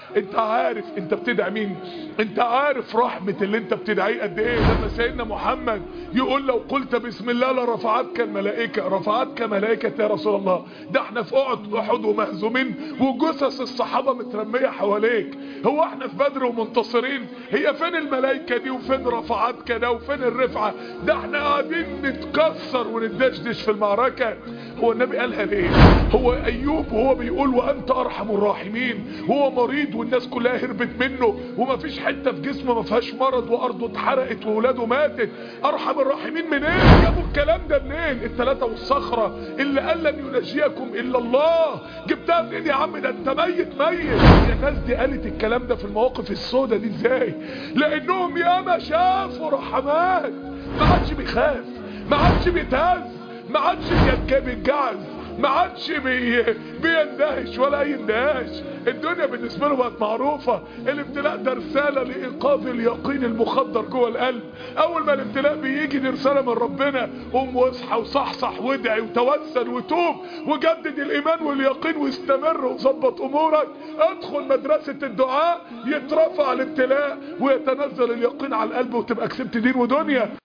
انت عارف انت بتدعي مين انت عارف رحمة اللي انت بتدعيه قد ايه لما سيدنا محمد يقول لو قلت بسم الله لرفعتك الملائكة رفعتك ملائكة يا رسول الله ده احنا في قعد احد ومهزومين وجثث الصحابة مترمية حواليك هو احنا في بدر ومنتصرين هي فين الملائكة دي وفين رفعتك ده وفين الرفعة ده احنا قاعدين نتكسر وندشدش في المعركة هو النبي قالها ليه هو ايوب وهو بيقول وانت ارحم الراحمين هو مريض والناس كلها هربت منه ومفيش حتة في جسمه ما فيهاش مرض وارضه اتحرقت واولاده ماتت ارحم الراحمين منين جابوا الكلام ده منين الثلاثة والصخرة اللي قال لن ينجيكم الا الله جبتها منين يا عم ده انت ميت ميت يا ناس دي قالت الكلام ده في المواقف السوداء دي ازاي لانهم ياما شافوا رحمات ما عادش بيخاف ما عادش بيتهز ما عادش بيتجعز ما عادش بي... بيندهش ولا يندهش الدنيا بالنسبه له بقت معروفه الابتلاء ده رساله لايقاظ اليقين المخدر جوه القلب اول ما الابتلاء بيجي دي رساله من ربنا قوم واصحى وصحصح وادعي وتوسل وتوب وجدد الايمان واليقين واستمر وظبط امورك ادخل مدرسه الدعاء يترفع الابتلاء ويتنزل اليقين على القلب وتبقى كسبت دين ودنيا